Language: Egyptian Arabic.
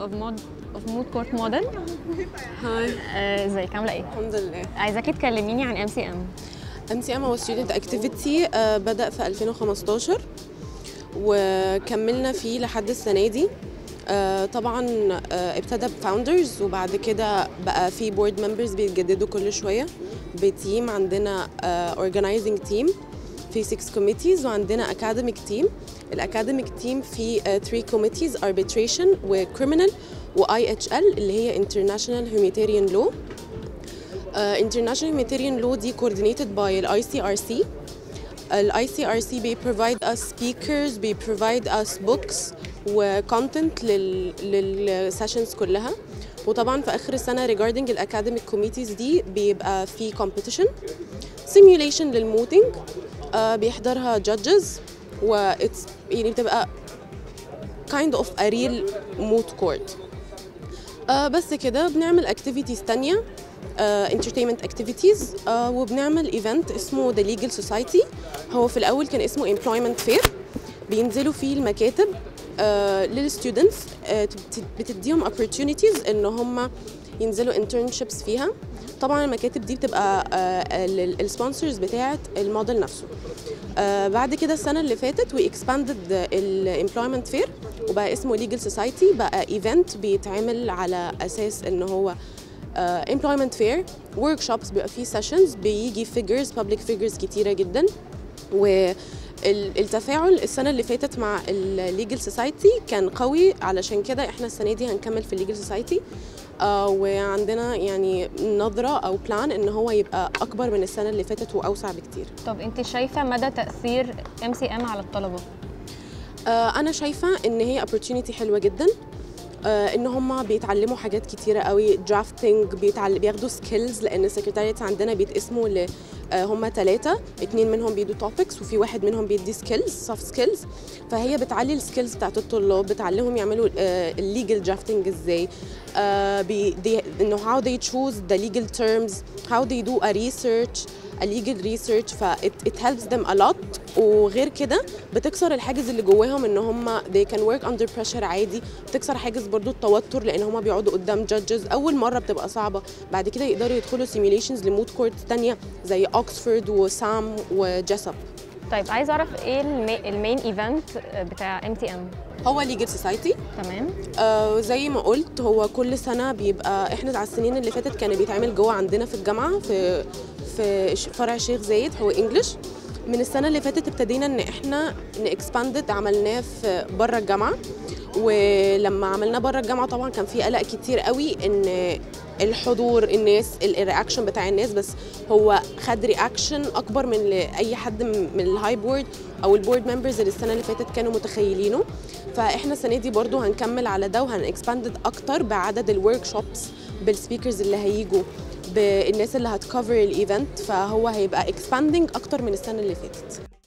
of Mod of Mood Court Model هاي آه، ازيك عامله ايه؟ الحمد لله عايزاكي تكلميني عن ام سي ام ام سي ام هو ستودنت اكتيفيتي بدا في 2015 وكملنا فيه لحد السنه دي آه، طبعا آه، ابتدى بفاوندرز وبعد كده بقى في بورد ممبرز بيتجددوا كل شويه بتيم عندنا اورجنايزنج تيم في 6 كوميتيز وعندنا اكاديميك تيم الاكاديميك تيم في 3 كوميتيز arbitration وكريمنال واي اتش ال اللي هي انترناشونال هيومانيتيريان لو uh, international humanitarian law دي coordinated by ال ICRC ال ICRC بي provide us speakers بي provide us books و content لل, لل sessions كلها وطبعا في اخر السنه regarding ال academic committees دي بيبقى في competition simulation للموتنج uh, بيحضرها judges و it's يعني بتبقى kind of a real moot court آه بس كده بنعمل اكتيفيتيز تانية انترتينمنت اكتيفيتيز وبنعمل ايفنت اسمه ذا ليجل سوسايتي هو في الاول كان اسمه امبلويمنت فير بينزلوا فيه المكاتب آه للستودنتس آه بتديهم opportunities ان هم ينزلوا internships فيها طبعا المكاتب دي بتبقى السبونسرز بتاعه الموديل نفسه آه بعد كده السنه اللي فاتت وي اكسباندد الامبلويمنت فير وبقى اسمه ليجل سوسايتي بقى ايفنت بيتعمل على اساس ان هو امبلويمنت فير ورك شوبس بيبقى فيه سيشنز بيجي فيجرز بابليك فيجرز كتيره جدا و التفاعل السنة اللي فاتت مع الليجل سوسايتي كان قوي علشان كده احنا السنة دي هنكمل في الليجل سوسايتي آه وعندنا يعني نظرة أو بلان إن هو يبقى أكبر من السنة اللي فاتت وأوسع بكتير. طب انت شايفه مدى تاثير ام سي ام على الطلبه؟ آه أنا شايفة إن هي opportunity حلوة جدا آه ان هم بيتعلموا حاجات كتيره قوي درافتنج بيتعلم بياخدوا سكيلز لان السكرتاريات عندنا بيتقسموا ل آه هم ثلاثه اتنين منهم بيدوا توبكس وفي واحد منهم بيدي سكيلز سوفت سكيلز فهي بتعلي السكيلز بتاعت الطلاب بتعلمهم يعملوا الليجل درافتنج ازاي آه بي they, انه how they choose the legal terms how they do a research a legal research ف it, it helps them a lot وغير كده بتكسر الحاجز اللي جواهم ان هم they can work under pressure عادي بتكسر حاجز برضو التوتر لان هم بيقعدوا قدام judges اول مره بتبقى صعبه بعد كده يقدروا يدخلوا simulations لمود كورت تانية زي اوكسفورد وسام وجيسب طيب عايز اعرف ايه المي... المين ايفنت بتاع ام تي ام هو ليجل سوسايتي تمام آه زي ما قلت هو كل سنه بيبقى احنا على السنين اللي فاتت كان بيتعمل جوه عندنا في الجامعه في في فرع الشيخ زايد هو انجلش من السنه اللي فاتت ابتدينا ان احنا نكسباندد عملناه في بره الجامعه ولما عملناه بره الجامعه طبعا كان في قلق كتير قوي ان الحضور الناس الرياكشن بتاع الناس بس هو خد رياكشن اكبر من اي حد من الهاي بورد او البورد ممبرز اللي السنه اللي فاتت كانوا متخيلينه فاحنا السنه دي برضو هنكمل على ده وهنكسباندد اكتر بعدد الورك شوبس بالسبيكرز اللي هيجوا بالناس اللي هتكفر الايفنت فهو هيبقى اكسباندنج اكتر من السنه اللي فاتت